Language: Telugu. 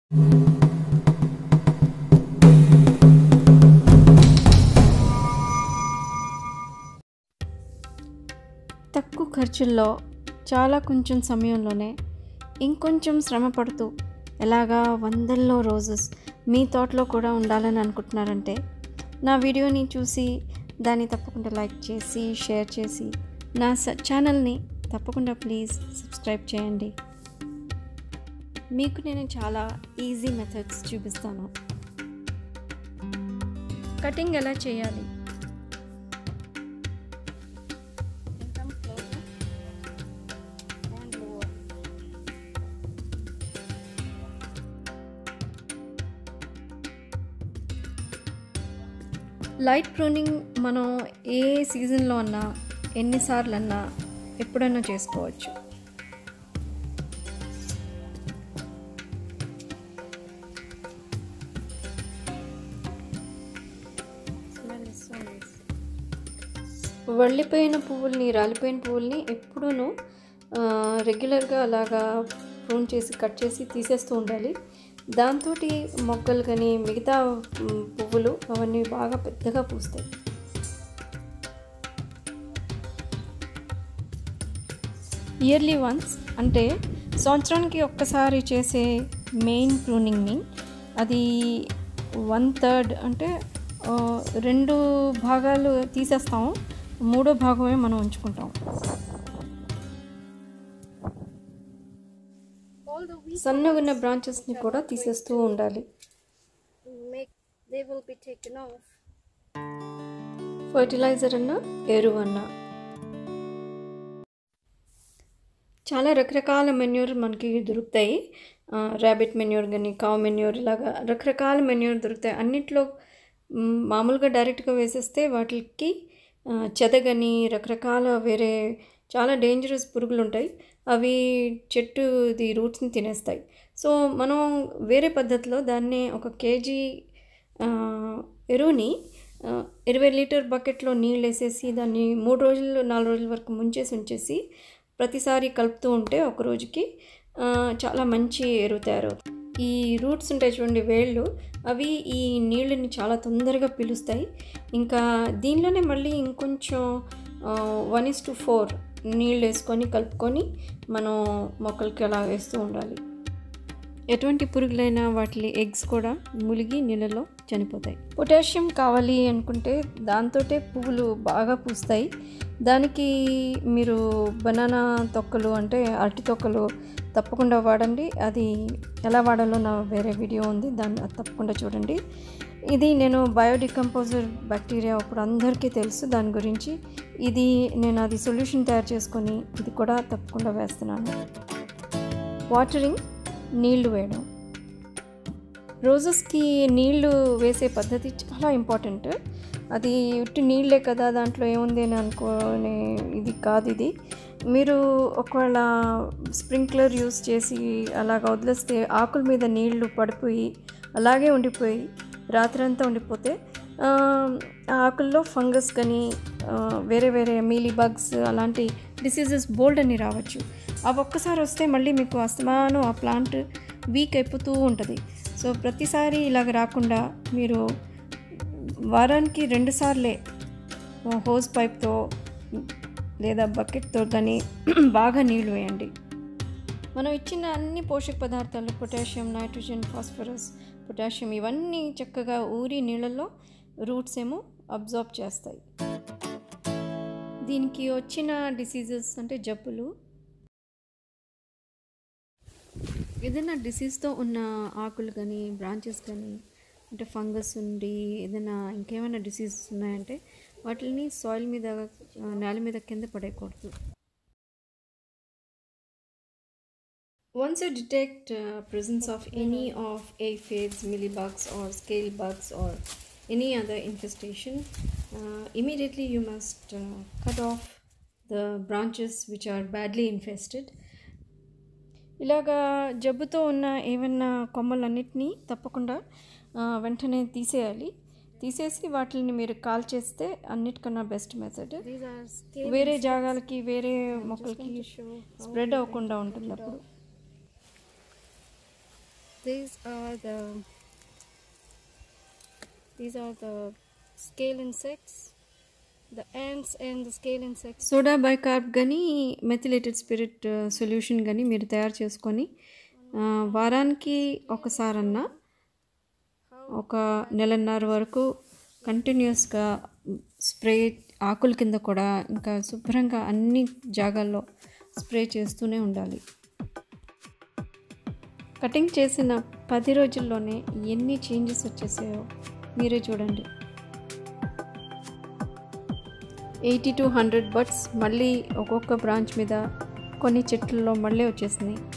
తక్కువ ఖర్చుల్లో చాలా కొంచెం సమయంలోనే ఇంకొంచెం శ్రమ పడుతూ ఎలాగా వందల్లో రోజెస్ మీ తోటలో కూడా ఉండాలని అనుకుంటున్నారంటే నా వీడియోని చూసి దాన్ని తప్పకుండా లైక్ చేసి షేర్ చేసి నా స- ఛానల్ని తప్పకుండా ప్లీజ్ సబ్స్క్రైబ్ చేయండి మీకు నేను చాలా ఈజీ మెథడ్స్ చూపిస్తాను కటింగ్ ఎలా చేయాలి లైట్ ప్రూనింగ్ మనం ఏ సీజన్లో అన్నా ఎన్నిసార్లు అన్నా ఎప్పుడైనా చేసుకోవచ్చు వళ్ళిపోయిన పువ్వుల్ని రాలిపోయిన పువ్వుల్ని ఎప్పుడూ రెగ్యులర్గా అలాగా ప్రూన్ చేసి కట్ చేసి తీసేస్తూ ఉండాలి దాంతో మొక్కలు కానీ మిగతా మ్, పువ్వులు అవన్నీ బాగా పెద్దగా పూస్తాయి ఇయర్లీ వన్స్ అంటే సంవత్సరానికి ఒక్కసారి చేసే మెయిన్ ప్రూనింగ్ని అది వన్ థర్డ్ అంటే ఆ, రెండు భాగాలు తీసేస్తాము మూడో భాగమే మనం ఉంచుకుంటాం all the weeds సన్నగా ఉన్న బ్రాంచెస్ని కూడా తీసేస్తూ ఉండాలి make they will be taken off fertiliser అన్న ఎరువు అన్న చాలా రకరకాల మెన్యూర్ మనకి దొరుకుతాయి ర్యాబిట్ మెన్యూర్ కానీ కావ్ మెన్యూర్ ఇలాగా రకరకాల మెన్యూర్ దొరుకుతాయి అన్నిట్లో మ్, మామూలుగా డైరెక్ట్గా వేసేస్తే వాటికి ఆ, చెదగని రకరకాల వేరే చాలా డేంజరస్ పురుగులు ఉంటాయి అవి చెట్టుది రూట్స్ని తినేస్తాయి సో మనం వేరే పద్ధతిలో దాన్ని ఒక కేజీ ఆ, ఎరువుని ఆ, ఇరవై లీటర్ బకెట్లో నీళ్ళు వేసేసి దాన్ని మూడు రోజులు నాలుగు రోజుల వరకు ముంచేసి ఉంచేసి ప్రతిసారి కలుపుతూ ఉంటే ఒక రోజుకి ఆ, చాలా మంచి ఎరువు తయారవుతుంది ఈ రూట్స్ ఉంటాయి చూడండి వేళ్ళు అవి ఈ నీళ్ళని చాలా తొందరగా పిలుస్తాయి ఇంకా దీనిలోనే మళ్ళీ ఇంకొంచెం వన్ ఇస్ టు ఫోర్ నీళ్ళు వేసుకొని కలుపుకొని మనం మొక్కలకి అలా వేస్తూ ఉండాలి ఎటువంటి పురుగులైనా వాటి ఎగ్స్ కూడా ములిగి నీళ్ళలో చనిపోతాయి పొటాషియం కావాలి అనుకుంటే దాంతోటే పువ్వులు బాగా పూస్తాయి దానికి మీరు బనానా తొక్కలు అంటే అరటి తొక్కలు తప్పకుండా వాడండి అది ఎలా వాడాలో నా వేరే వీడియో ఉంది దాన్ని అది తప్పకుండా చూడండి ఇది నేను బయోడికంపోజర్ బ్యాక్టీరియా ఇప్పుడు అందరికీ తెలుసు దాని గురించి ఇది నేను అది సొల్యూషన్ తయారు చేసుకొని ఇది కూడా తప్పకుండా వేస్తున్నాను వాటరింగ్ నీళ్లు వేయడం రోజెస్కి నీళ్లు వేసే పద్ధతి చాలా ఇంపార్టెంట్ అది ఉట్టి నీళ్ళే కదా దాంట్లో ఏముంది అని అనుకోనే ఇది కాదు ఇది మీరు ఒకవేళ స్ప్రింక్లర్ యూస్ చేసి అలాగ వదిలేస్తే ఆకుల మీద నీళ్లు పడిపోయి అలాగే ఉండిపోయి రాత్రంతా ఉండిపోతే ఆ, ఆ ఆకుల్లో ఫంగస్ కానీ ఆ, వేరే వేరే మీలీ బగ్స్ అలాంటి డిసీజెస్ బోల్డ్ అని రావచ్చు అవి ఒక్కసారి వస్తే మళ్ళీ మీకు అస్తమానం ఆ ప్లాంట్ వీక్ అయిపోతూ ఉంటుంది సో ప్రతిసారి ఇలాగ రాకుండా మీరు వారానికి రెండు సార్లే హోస్ పైప్తో లేదా బకెట్తో కానీ బాగా నీళ్లు వేయండి మనం ఇచ్చిన అన్ని పోషక పదార్థాలు పొటాషియం నైట్రోజన్ ఫాస్ఫరస్ పొటాషియం ఇవన్నీ చక్కగా ఊరి నీళ్ళల్లో రూట్స్ ఏమో అబ్జార్బ్ చేస్తాయి దీనికి వచ్చిన డిసీజెస్ అంటే జబ్బులు ఏదైనా డిసీజ్తో ఉన్న ఆకులు కానీ బ్రాంచెస్ కానీ అంటే ఫంగస్ ఉండి ఏదైనా ఇంకేమైనా డిసీజెస్ ఉన్నాయంటే వాటిని సాయిల్ మీద ఆ, నేల మీద కింద పడేయకూడదు Once you detect uh, presence of any of aphids, mealybugs or scale bugs or any other infestation, uh, immediately you must uh, cut off the branches which are badly infested. ఇలాగా జబ్బుతో ఉన్న ఏమన్నా కొమ్మలన్నిటినీ తప్పకుండా ఆ, వెంటనే తీసేయాలి తీసేసి వాటిని మీరు కాల్ చేస్తే అన్నిటికన్నా best method these are scale వేరే జాగాలకి వేరే మొక్కలకి స్ప్రెడ్ అవ్వకుండా ఉంటుంది అప్పుడు these are the these are the scale insects the ants and the scale insects soda bicarb కానీ మెథిలేటెడ్ స్పిరిట్ సొల్యూషన్ కానీ మీరు తయారు చేసుకొని ఆ, వారానికి ఒకసారన్నా ఒక నెలన్నర వరకు కంటిన్యూస్గా స్ప్రే ఆకుల కింద కూడా ఇంకా శుభ్రంగా అన్ని జాగాల్లో స్ప్రే చేస్తూనే ఉండాలి కటింగ్ చేసిన పది రోజుల్లోనే ఎన్ని చేంజెస్ వచ్చేసాయో మీరే చూడండి ఎయిటీ టు హండ్రెడ్ బర్డ్స్ మళ్ళీ ఒక్కొక్క బ్రాంచ్ మీద కొన్ని చెట్లలో మళ్ళీ వచ్చేసినాయి